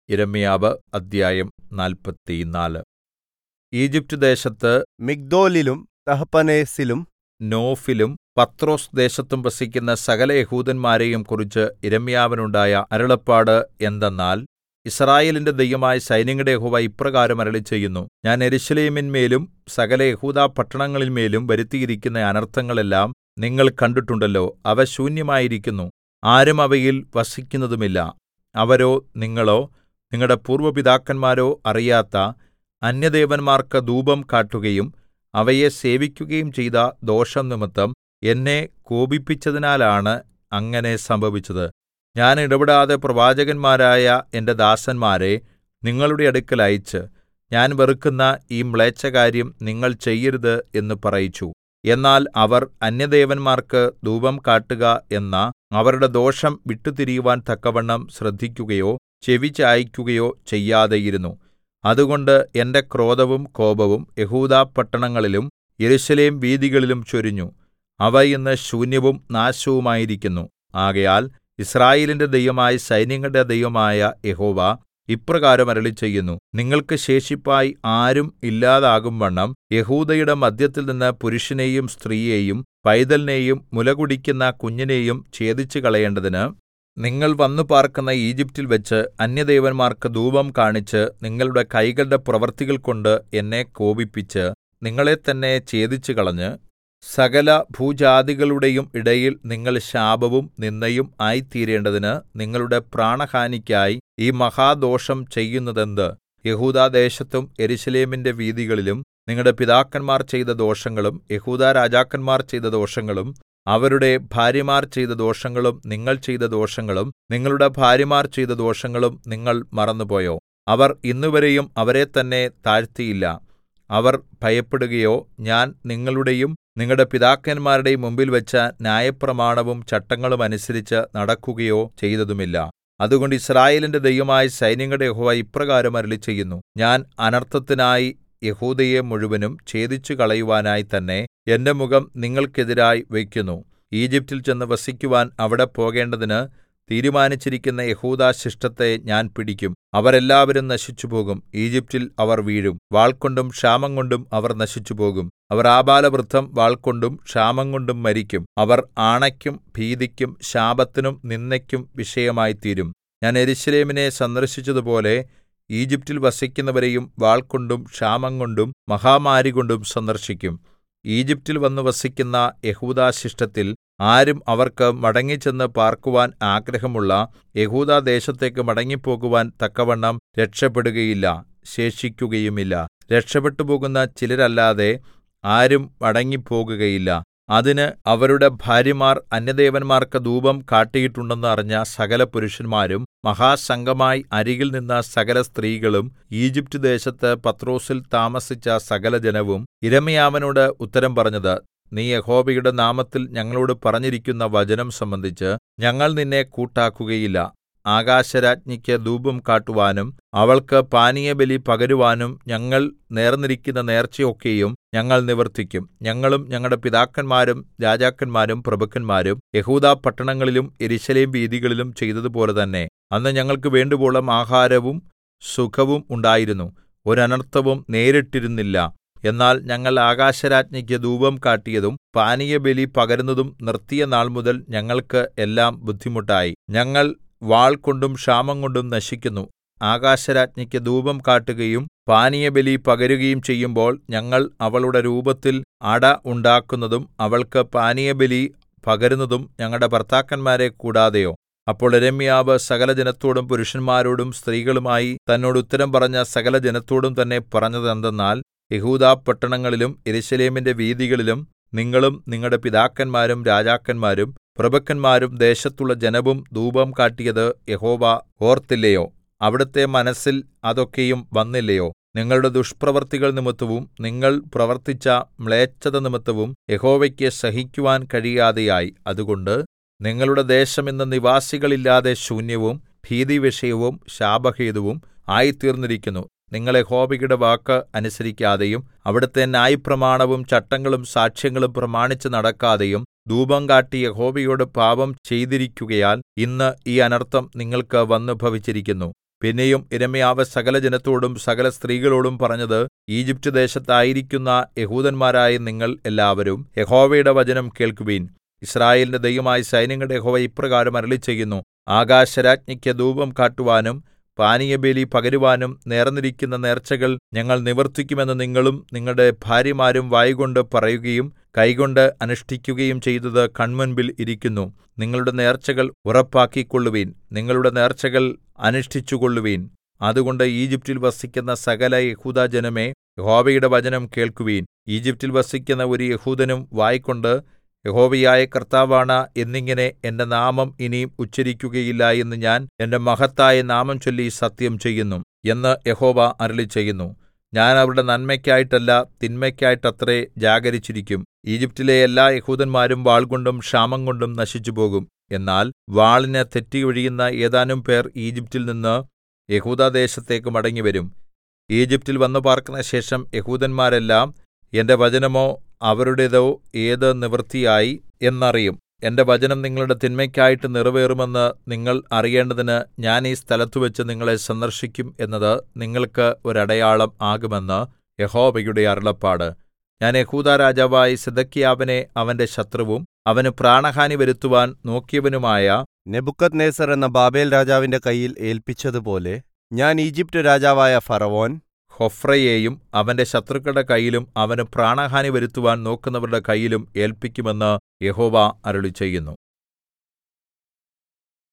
യിരെമ്യാവ് അദ്ധ്യായം നാല്പത്തിനാല് ഈജിപ്റ്റ് ദേശത്ത് മിഗ്ദോലിലും തഹപനേസിലും നോഫിലും പത്രോസ് ദേശത്തും വസിക്കുന്ന സകല യെഹൂദന്മാരെയും കുറിച്ച് യിരെമ്യാവിനുണ്ടായ അരുളപ്പാട് എന്തെന്നാൽ യിസ്രായേലിന്റെ ദൈവമായ സൈന്യങ്ങളുടെ യഹോവ ഇപ്രകാരം അരുളിച്ചെയ്യുന്നു ഞാൻ യെരൂശലേമിന്മേലും സകല യെഹൂദാപട്ടണങ്ങളിന്മേലും വരുത്തിയിരിക്കുന്ന അനർത്ഥങ്ങളെല്ലാം നിങ്ങൾ കണ്ടിട്ടുണ്ടല്ലോ അവ ശൂന്യമായിരിക്കുന്നു ആരും അവയിൽ വസിക്കുന്നതുമില്ല അവരോ നിങ്ങളോ നിങ്ങളുടെ പൂർവ്വ പിതാക്കന്മാരോ അറിയാത്ത അന്യദേവന്മാർക്ക് ധൂപം കാട്ടുകയും അവയെ സേവിക്കുകയും ചെയ്ത ദോഷം നിമിത്തം എന്നെ കോപിപ്പിച്ചതിനാലാണ് അങ്ങനെ സംഭവിച്ചത് ഞാൻ ഇടവിടാതെ പ്രവാചകന്മാരായ എന്റെ ദാസന്മാരെ നിങ്ങളുടെ അടുക്കൽ അയച്ച് ഞാൻ വെറുക്കുന്ന ഈ മ്ലേച്ഛകാര്യം നിങ്ങൾ ചെയ്യരുത് എന്ന് പറയിച്ചു എന്നാൽ അവർ അന്യദേവന്മാർക്ക് ധൂപം കാട്ടുക എന്ന അവരുടെ ദോഷം വിട്ടുതിരിയുവാൻ തക്കവണ്ണം ശ്രദ്ധിക്കുകയോ ചെവിചായിക്കുകയോ ചെയ്യാതെയിരുന്നു അതുകൊണ്ട് എന്റെ ക്രോധവും കോപവും യെഹൂദാപട്ടണങ്ങളിലും യെരൂശലേം വീഥികളിലും ചൊരിഞ്ഞു അവ ഇന്ന് ശൂന്യവും നാശവുമായിരിക്കുന്നു ആകയാൽ യിസ്രായേലിന്റെ ദൈവമായ സൈന്യങ്ങളുടെ ദൈവമായ യഹോവ ഇപ്രകാരം അരുളിച്ചെയ്യുന്നു നിങ്ങൾക്ക് ശേഷിപ്പായി ആരും ഇല്ലാതാകുംവണ്ണം യെഹൂദയുടെ മദ്ധ്യത്തിൽനിന്ന് പുരുഷനെയും സ്ത്രീയെയും പൈതലിനെയും മുലകുടിക്കുന്ന കുഞ്ഞിനെയും ഛേദിച്ചുകളയേണ്ടതിന് നിങ്ങൾ വന്നു പാർക്കുന്ന ഈജിപ്റ്റിൽ വെച്ച് അന്യദേവന്മാർക്ക് ധൂപം കാണിച്ച് നിങ്ങളുടെ കൈകളുടെ പ്രവൃത്തികൾകൊണ്ട് എന്നെ കോപിപ്പിച്ച് നിങ്ങളെത്തന്നെ ഛേദിച്ചുകളഞ്ഞ് സകല ഭൂജാതികളുടെയും ഇടയിൽ നിങ്ങൾ ശാപവും നിന്ദയും ആയിത്തീരേണ്ടതിന് നിങ്ങളുടെ പ്രാണഹാനിക്കായി ഈ മഹാദോഷം ചെയ്യുന്നതെന്ത് യെഹൂദാദേശത്തും യെരൂശലേമിന്റെ വീഥികളിലും നിങ്ങളുടെ പിതാക്കന്മാർ ചെയ്ത ദോഷങ്ങളും യെഹൂദാ രാജാക്കന്മാർ ചെയ്ത ദോഷങ്ങളും അവരുടെ ഭാര്യമാർ ചെയ്ത ദോഷങ്ങളും നിങ്ങൾ ചെയ്ത ദോഷങ്ങളും നിങ്ങളുടെ ഭാര്യമാർ ചെയ്ത ദോഷങ്ങളും നിങ്ങൾ മറന്നുപോയോ അവർ ഇന്നുവരെയും അവരെ തന്നെ താഴ്ത്തിയില്ല അവർ ഭയപ്പെടുകയോ ഞാൻ നിങ്ങളുടെയും നിങ്ങളുടെ പിതാക്കന്മാരുടെയും മുമ്പിൽ വെച്ച ന്യായപ്രമാണവും ചട്ടങ്ങളും അനുസരിച്ച് നടക്കുകയോ ചെയ്തതുമില്ല അതുകൊണ്ട് യിസ്രായേലിന്റെ ദൈവമായ സൈന്യങ്ങളുടെ യഹോവ ഇപ്രകാരം അരുളിച്ചെയ്യുന്നു ഞാൻ അനർത്ഥത്തിനായി യെഹൂദയെ മുഴുവനും ഛേദിച്ചുകളയുവാനായി തന്നെ എന്റെ മുഖം നിങ്ങൾക്കെതിരായി വയ്ക്കുന്നു ഈജിപ്റ്റിൽ ചെന്ന് വസിക്കുവാൻ അവിടെ പോകേണ്ടതിന് തീരുമാനിച്ചിരിക്കുന്ന യഹൂദാശിഷ്ടത്തെ ഞാൻ പിടിക്കും അവരെല്ലാവരും നശിച്ചുപോകും ഈജിപ്റ്റിൽ അവർ വീഴും വാൾകൊണ്ടും ക്ഷാമംകൊണ്ടും അവർ നശിച്ചുപോകും അവർ ആബാലവൃദ്ധം വാൾകൊണ്ടും ക്ഷാമംകൊണ്ടും മരിക്കും അവർ ആണയ്ക്കും ഭീതിക്കും ശാപത്തിനും നിന്ദയ്ക്കും വിഷയമായിത്തീരും ഞാൻ യെരൂശലേമിനെ സന്ദർശിച്ചതുപോലെ ഈജിപ്റ്റിൽ വസിക്കുന്നവരെയും വാൾകൊണ്ടും ക്ഷാമംകൊണ്ടും മഹാമാരികൊണ്ടും സന്ദർശിക്കും ഈജിപ്റ്റിൽ വന്നു വസിക്കുന്ന യഹൂദാശിഷ്ടത്തിൽ ആരും അവർക്ക് മടങ്ങിച്ചെന്ന് പാർക്കുവാൻ ആഗ്രഹമുള്ള യഹൂദാദേശത്തേക്ക് മടങ്ങിപ്പോകുവാൻ തക്കവണ്ണം രക്ഷപ്പെടുകയില്ല ശേഷിക്കുകയുമില്ല രക്ഷപ്പെട്ടുപോകുന്ന ചിലരല്ലാതെ ആരും മടങ്ങിപ്പോകുകയില്ല അതിന് അവരുടെ ഭാര്യമാർ അന്യദേവന്മാർക്ക് ധൂപം കാട്ടിയിട്ടുണ്ടെന്ന് അറിഞ്ഞ സകല പുരുഷന്മാരും മഹാസംഘമായി അരികിൽ നിന്ന സകല സ്ത്രീകളും ഈജിപ്റ്റ് ദേശത്ത് പത്രോസിൽ താമസിച്ച സകല ജനവും യിരെമ്യാവിനോട് ഉത്തരം പറഞ്ഞത് നീ യഹോവയുടെ നാമത്തിൽ ഞങ്ങളോട് പറഞ്ഞിരിക്കുന്ന വചനം സംബന്ധിച്ച് ഞങ്ങൾ നിന്നെ കൂട്ടാക്കുകയില്ല ആകാശരാജ്ഞിക്ക് ധൂപം കാട്ടുവാനും അവൾക്ക് പാനീയബലി പകരുവാനും ഞങ്ങൾ നേർന്നിരിക്കുന്ന നേർച്ചയൊക്കെയും ഞങ്ങൾ നിവർത്തിക്കും ഞങ്ങളും ഞങ്ങളുടെ പിതാക്കന്മാരും രാജാക്കന്മാരും പ്രഭുക്കന്മാരും യഹൂദാ പട്ടണങ്ങളിലും യെരൂശലേം വീഥികളിലും ചെയ്തതുപോലെ തന്നെ അന്ന് ഞങ്ങൾക്ക് വേണ്ടുവോളം ആഹാരവും സുഖവും ഉണ്ടായിരുന്നു ഒരനർത്ഥവും നേരിട്ടിരുന്നില്ല എന്നാൽ ഞങ്ങൾ ആകാശരാജ്ഞിക്ക് ധൂപം കാട്ടിയതും പാനീയബലി പകരുന്നതും നിർത്തിയ നാൾ മുതൽ ഞങ്ങൾക്ക് എല്ലാം ബുദ്ധിമുട്ടായി ഞങ്ങൾ വാൾ കൊണ്ടും ക്ഷാമം കൊണ്ടും നശിക്കുന്നു ആകാശരാജ്ഞിക്ക് ധൂപം കാട്ടുകയും പാനീയബലി പകരുകയും ചെയ്യുമ്പോൾ ഞങ്ങൾ അവളുടെ രൂപത്തിൽ അട ഉണ്ടാക്കുന്നതും അവൾക്ക് പാനീയബലി പകരുന്നതും ഞങ്ങളുടെ ഭർത്താക്കന്മാരെ കൂടാതെയോ അപ്പോൾ യിരെമ്യാവ് സകല ജനത്തോടും പുരുഷന്മാരോടും സ്ത്രീകളുമായി തന്നോട് ഉത്തരം പറഞ്ഞ സകല ജനത്തോടും തന്നെ പറഞ്ഞതെന്തെന്നാൽ യഹൂദാപട്ടണങ്ങളിലും യെരൂശലേമിന്റെ വീഥികളിലും നിങ്ങളും നിങ്ങളുടെ പിതാക്കന്മാരും രാജാക്കന്മാരും പ്രഭുക്കന്മാരും ദേശത്തുള്ള ജനവും ധൂപം കാട്ടിയത് യഹോവ ഓർത്തില്ലയോ അവിടുത്തെ മനസ്സിൽ അതൊക്കെയും വന്നില്ലയോ നിങ്ങളുടെ ദുഷ്പ്രവൃത്തികൾ നിമിത്തവും നിങ്ങൾ പ്രവർത്തിച്ച മ്ലേച്ഛത നിമിത്തവും യഹോവയ്ക്ക് സഹിക്കുവാൻ കഴിയാതെയായി അതുകൊണ്ട് നിങ്ങളുടെ ദേശം ഇന്ന് നിവാസികളില്ലാതെ ശൂന്യവും ഭീതിവിഷയവും ശാപഹേതുവും ആയിത്തീർന്നിരിക്കുന്നു നിങ്ങൾ യഹോവയുടെ വാക്ക് അനുസരിക്കാതെയും അവിടുത്തെ ന്യായപ്രമാണവും ചട്ടങ്ങളും സാക്ഷ്യങ്ങളും പ്രമാണിച്ച് നടക്കാതെയും ധൂപം കാട്ടി യഹോവയോട് പാപം ചെയ്തിരിക്കുകയാൽ ഇന്ന് ഈ അനർത്ഥം നിങ്ങൾക്ക് വന്നു ഭവിച്ചിരിക്കുന്നു പിന്നെയും യിരെമ്യാവ് സകലജനത്തോടും സകല സ്ത്രീകളോടും പറഞ്ഞത് ഈജിപ്റ്റ് ദേശത്തായിരിക്കുന്ന യെഹൂദന്മാരായ നിങ്ങൾ എല്ലാവരും യഹോവയുടെ വചനം കേൾക്കുവിൻ യിസ്രായേലിന്റെ ദൈവമായ സൈന്യങ്ങളുടെ യഹോവ ഇപ്രകാരം അരുളിച്ചെയ്യുന്നു ആകാശരാജ്ഞിക്ക് ധൂപം കാട്ടുവാനും പാനീയബലി പകരുവാനും നേർന്നിരിക്കുന്ന നേർച്ചകൾ ഞങ്ങൾ നിവർത്തിക്കുമെന്ന് നിങ്ങളും നിങ്ങളുടെ ഭാര്യമാരും വായ്കൊണ്ട് പറയുകയും കൈകൊണ്ട് അനുഷ്ഠിക്കുകയും ചെയ്തത് കൺമുൻപിൽ ഇരിക്കുന്നു നിങ്ങളുടെ നേർച്ചകൾ ഉറപ്പാക്കിക്കൊള്ളുവിൻ നിങ്ങളുടെ നേർച്ചകൾ അനുഷ്ഠിച്ചുകൊള്ളുവിൻ അതുകൊണ്ട് ഈജിപ്റ്റിൽ വസിക്കുന്ന സകല യഹൂദാജനമേ യഹോവയുടെ വചനം കേൾക്കുവിൻ ഈജിപ്റ്റിൽ വസിക്കുന്ന ഒരു യഹൂദനും വായ്കൊണ്ട് യഹോവയായ കർത്താവാണ എന്നിങ്ങനെ എന്റെ നാമം ഇനി ഉച്ചരിക്കുകയില്ല എന്ന് ഞാൻ എന്റെ മഹത്തായ നാമം ചൊല്ലി സത്യം ചെയ്യുന്നു എന്ന് യഹോവ അരുളിച്ചെയ്യുന്നു ഞാൻ അവരുടെ നന്മയ്ക്കായിട്ടല്ല തിന്മയ്ക്കായിട്ടത്രേ ജാഗരിച്ചിരിക്കും ഈജിപ്റ്റിലെ എല്ലാ യഹൂദന്മാരും വാൾകൊണ്ടും ക്ഷാമംകൊണ്ടും നശിച്ചുപോകും എന്നാൽ വാളിന് തെറ്റിയൊഴിയുന്ന ഏതാനും പേർ ഈജിപ്റ്റിൽ നിന്ന് യഹൂദാദേശത്തേക്ക് മടങ്ങിവരും ഈജിപ്റ്റിൽ വന്നു പാർക്കുന്ന ശേഷം യഹൂദന്മാരെല്ലാം എന്റെ വചനമോ അവരുടേതോ ഏത് നിവൃത്തിയായി എന്നറിയും എന്റെ വചനം നിങ്ങളുടെ തിന്മയ്ക്കായിട്ട് നിറവേറുമെന്ന് നിങ്ങൾ അറിയേണ്ടതിന് ഞാൻ ഈ സ്ഥലത്തുവച്ച് നിങ്ങളെ സന്ദർശിക്കും എന്നത് നിങ്ങൾക്ക് ഒരടയാളം ആകുമെന്ന് യഹോവയുടെ അരുളപ്പാട് ഞാൻ യെഹൂദാ രാജാവായ സിദെക്കീയാവിനെ അവന്റെ ശത്രുവും അവന് പ്രാണഹാനി വരുത്തുവാൻ നോക്കിയവനുമായ നെബുക്കദ്നേസർ എന്ന ബാബേൽ രാജാവിന്റെ കയ്യിൽ ഏൽപ്പിച്ചതുപോലെ ഞാൻ ഈജിപ്റ്റ് രാജാവായ ഫറവോൻ ഹൊഫ്രയെയും അവന്റെ ശത്രുക്കളുടെ കയ്യിലും അവന് പ്രാണഹാനി വരുത്തുവാൻ നോക്കുന്നവരുടെ കയ്യിലും ഏല്പിക്കുമെന്ന് യഹോവ അരുളിച്ചെയ്യുന്നു